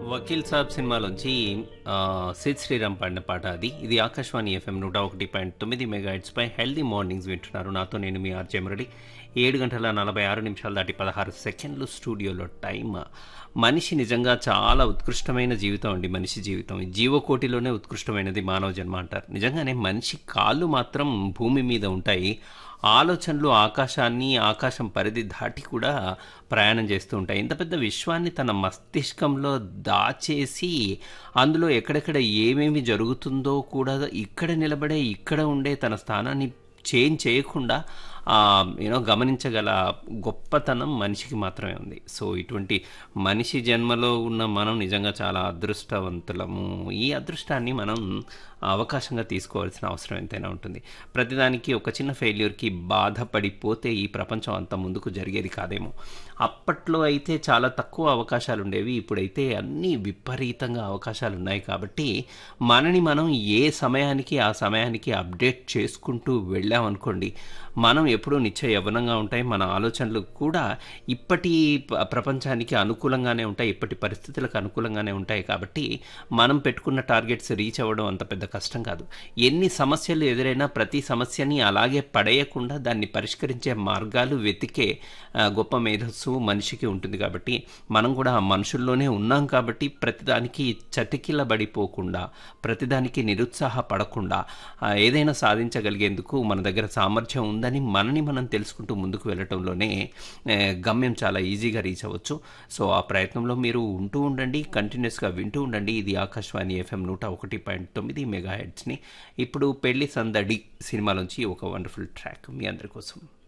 వకీల్ సాబ్ సినిమాలోంచి ఆ, సిద్ శ్రీరామ్ పాడిన పాట అది ఇది ఆకాశవాణి ఎఫ్ఎం నూట ఒకటి పాయింట్ తొమ్మిది మెగా పై హెల్దీ మార్నింగ్స్ వింటున్నారు నాతో నేను మీ ఆర్జే మురళి ఏడు గంటల నలభై ఆరు నిమిషాలు దాటి పదహారు సెకండ్లు స్టూడియోలో టైం మనిషి నిజంగా చాలా ఉత్కృష్టమైన జీవితం అండి మనిషి జీవితం ఈ జీవకోటిలోనే ఉత్కృష్టమైనది మానవ జన్మ అంటారు నిజంగానే మనిషి కాళ్ళు మాత్రం భూమి మీద ఉంటాయి ఆలోచనలు ఆకాశాన్ని ఆకాశం పరిధి దాటి కూడా ప్రయాణం చేస్తూ ఉంటాయి ఇంత పెద్ద విశ్వాన్ని తన మస్తిష్కంలో దాచేసి అందులో ఎక్కడెక్కడ ఏమేమి జరుగుతుందో కూడా ఇక్కడ నిలబడే ఇక్కడ ఉండే తన స్థానాన్ని చేంజ్ చేయకుండా యూనో గమనించగల గొప్పతనం మనిషికి మాత్రమే ఉంది సో ఇటువంటి మనిషి జన్మలో ఉన్న మనం నిజంగా చాలా అదృష్టవంతులము ఈ అదృష్టాన్ని మనం అవకాశంగా తీసుకోవాల్సిన అవసరం ఎంతైనా ఉంటుంది ప్రతిదానికి ఒక చిన్న ఫెయిల్యూర్కి బాధపడిపోతే ఈ ప్రపంచం అంత ముందుకు జరిగేది కాదేమో అప్పట్లో అయితే చాలా తక్కువ అవకాశాలు ఉండేవి ఇప్పుడైతే అన్నీ విపరీతంగా అవకాశాలు ఉన్నాయి కాబట్టి మనని మనం ఏ సమయానికి ఆ సమయానికి అప్డేట్ చేసుకుంటూ వెళ్ళామనుకోండి మనం ఎప్పుడూ నిత్య యవ్వనంగా ఉంటాయి మన ఆలోచనలు కూడా ఇప్పటి ప- ప్రపంచానికి అనుకూలంగానే ఉంటాయి ఇప్పటి పరిస్థితులకు అనుకూలంగానే ఉంటాయి కాబట్టి మనం పెట్టుకున్న టార్గెట్స్ రీచ్ అవ్వడం అంత పెద్ద కష్టం కాదు ఎన్ని సమస్యలు ఎదురైనా ప్రతి సమస్యని అలాగే పడేయకుండా దాన్ని పరిష్కరించే మార్గాలు వెతికే ఆ, గొప్ప మేధస్సు మనిషికి ఉంటుంది కాబట్టి మనం కూడా ఆ మనుషుల్లోనే ఉన్నాం కాబట్టి ప్రతిదానికి చతికిలబడిపోకుండా ప్రతిదానికి నిరుత్సాహపడకుండా ఆ, ఏదైనా సాధించగలిగేందుకు మన దగ్గర సామర్థ్యం ఉందని మనని మనం తెలుసుకుంటూ ముందుకు వెళ్ళటంలోనే ఏ, గమ్యం చాలా ఈజీగా రీచ్ అవ్వచ్చు సో ఆ ప్రయత్నంలో మీరు ఉంటూ ఉండండి కంటిన్యూస్గా వింటూ ఉండండి ఇది ఆకాశవాణి ఎఫ్ఎం నూట ఒకటి పాయింట్ తొమ్మిది మెగా హెడ్స్ని ఇప్పుడు పెళ్లి సందడి సినిమాలోంచి ఒక వండర్ఫుల్ ట్రాక్ మీ అందరి కోసం